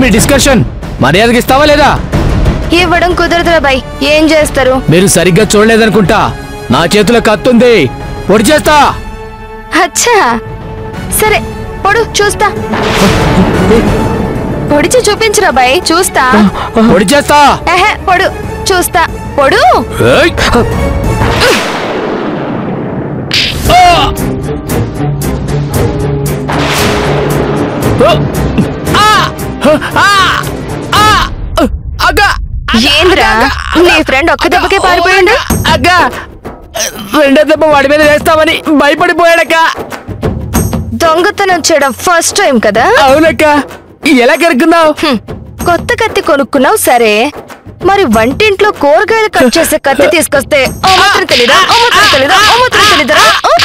మీ discussion మర్యాదకి ఇస్తావా లేదా ఇవ్వడం కుదరదురా బాయ్ ఏం చేస్తారు మీరు సరిగ్గా చూడలేదనుకుంటా నా చేతిలో కత్తుంది పొడి చేస్తా అచ్చా సరే పొడు చూస్తా పొడిచి చూపించురా బాయ్ చూస్తా పొడి చేస్తా ఎహె పొడు చూస్తా పొడు ఏయ్! ఆ! ఆ! ఆ! అగ్గా! ఏంద్రా నీ ఫ్రెండ్ ఒక్క దెబ్బకే పారిపోయిండు అక్క రెండో దెబ్బ వాడి మీద వేస్తామని భయపడిపోయాడక్క దొంగతనం చేయడం ఫస్ట్ టైం కదా అవునక్క ఎలా కరుకున్నావు హ్మ్. కొత్త కత్తి కొనుక్కున్నావు సరే మరి వంటింట్లో కూరగాయలు కట్ చేసే కత్తి తీసుకొస్తే ఓ మాత్రం తెలీదా ఓ మాత్రం తెలీదా ఓ మాత్రం తెలీదా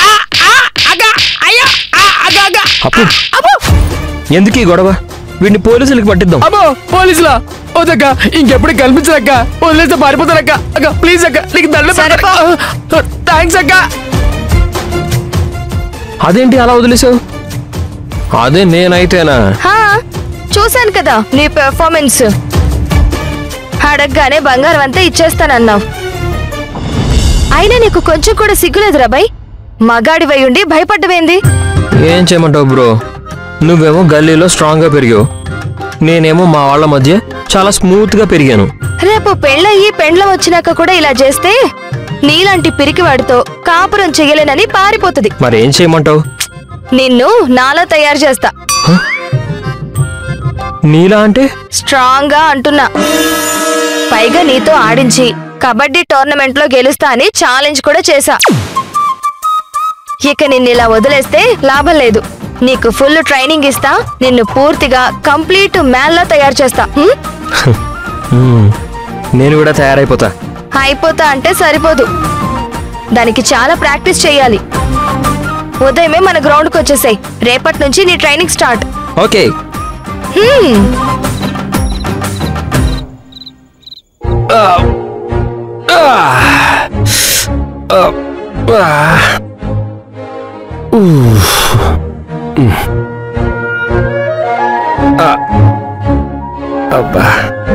అప్పు ఎందుకు ఈ గొడవ వీడిని పోలీసులకు పట్టిద్దాం అబ్బో పోలీసులా వద్దక్క ఇంకెప్పుడు కనిపించదక్క వదిలేస్తే పారిపోతానక్క అక్క ప్లీజ్ అక్క నీకు దండం సరిపో. థ్యాంక్స్ అక్క అదేంటి అలా వదిలేసావు అదే నేనైతేనా హా, చూశాను కదా నీ పెర్ఫార్మెన్స్ అడగగానే బంగారం అంతా ఇచ్చేస్తానన్నావు అయినా నీకు కొంచెం కూడా సిగ్గులేదురా బై మగాడివై ఉండి భయపడ్డవేంది ఏం చేయమంటావు బ్రో నువ్వేమో గల్లీలో స్ట్రాంగ్ గా పెరిగావు నేనేమో మా వాళ్ళ మధ్య చాలా స్మూత్ గా పెరిగాను రేపు పెళ్ళయ్యి పెండ్లం వచ్చినాక కూడా ఇలా చేస్తే నీలాంటి పిరికివాడితో కాపురం చెయ్యలేనని పారిపోతుంది మరి ఏం చేయమంటావు నిన్ను నాలా తయారు చేస్తా నీలా అంటే స్ట్రాంగ్ గా అంటున్నా పైగా నీతో ఆడించి కబడ్డీ టోర్నమెంట్ లో గెలుస్తా అని ఛాలెంజ్ కూడా చేశా ఇక నిన్ను ఇలా వదిలేస్తే లాభం లేదు నీకు ఫుల్ ట్రైనింగ్ ఇస్తా నిన్ను పూర్తిగా కంప్లీట్ మ్యాన్ లా తయారు చేస్తా హ్మ్? మ్మ్. నేను కూడా తయారైపోతా అయిపోతా అంటే సరిపోదు దానికి చాలా ప్రాక్టీస్ చేయాలి ఉదయమే మన గ్రౌండ్కి వచ్చేసాయి రేపటి నుంచి నీ ట్రైనింగ్ స్టార్ట్ ఓకే హ్మ్. అబ్బా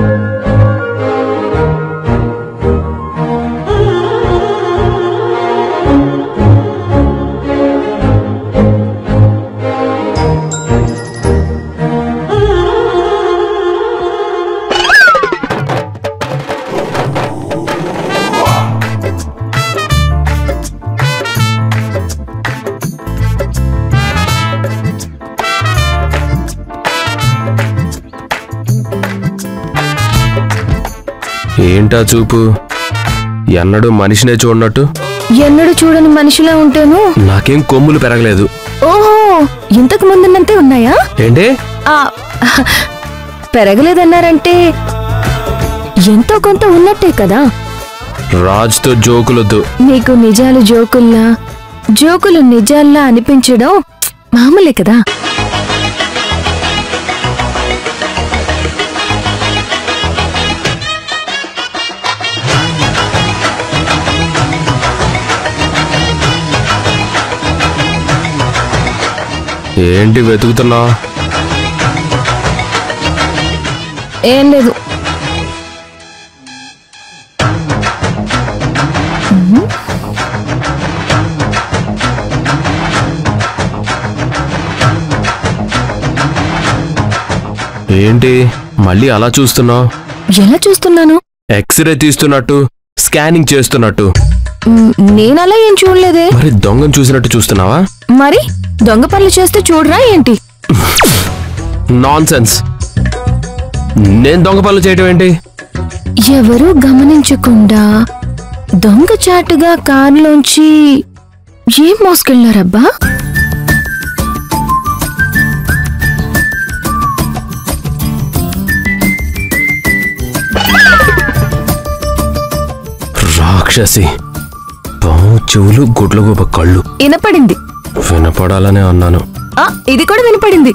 ఏంటా చూపు ఎన్నడూ మనిషినే చూడనట్టు ఎన్నడూ చూడని మనిషిలా ఉంటేను నాకేం కొమ్ములు పెరగలేదు ఓహో ఇంతకు ముందున్నంతే ఉన్నాయా ఏంటి ఆ పెరగలేదన్నారంటే ఎంతో కొంత ఉన్నట్టే కదా రాజుతో జోకులొద్దు నీకు నిజాలు జోకుల్లా జోకులు నిజాల్లా అనిపించడం మామూలే కదా ఏంటి వెతుకుతున్నావు ఏం లేదు ఏంటి మళ్ళీ అలా చూస్తున్నావు ఎలా చూస్తున్నాను ఎక్స్రే తీస్తున్నట్టు స్కానింగ్ చేస్తున్నట్టు మ్, నేనలా ఏం చూడలేదే మరి దొంగను చూసినట్టు చూస్తున్నావా మరి దొంగ పనులు చేస్తే చూడరా ఏంటి నాన్ సెన్స్ నేను దొంగ పనులు చేయటం ఏంటి ఎవరూ గమనించకుండా దొంగచాటుగా కారులోంచి ఏం మోసుకెళ్లారబ్బా రాక్షసి పాము చెవులు గుడ్లగూబ కళ్ళు వినపడింది వినపడాలనే అన్నాను ఆ ఇది కూడా వినపడింది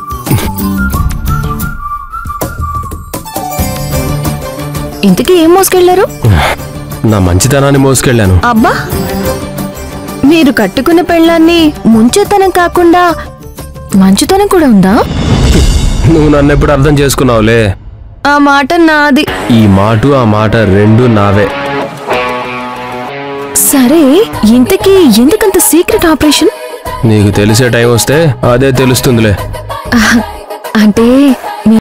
ఇంతకీ ఏం మోసుకెళ్లారు నా మంచితనాన్ని మోసుకెళ్ళాను అబ్బా మీరు కట్టుకున్న పెళ్ళాన్ని ముంచెతనం కాకుండా మంచుతనం కూడా ఉందా నువ్వు నన్ను ఎప్పుడు అర్థం చేసుకున్నావులే ఆ మాట నాది ఈ మాట ఆ మాట రెండు నావే సరే ఇంతకీ ఎందుకంత సీక్రెట్ ఆపరేషన్ నీకు తెలిసే టైం వస్తే అదే తెలుస్తుందిలే అంటే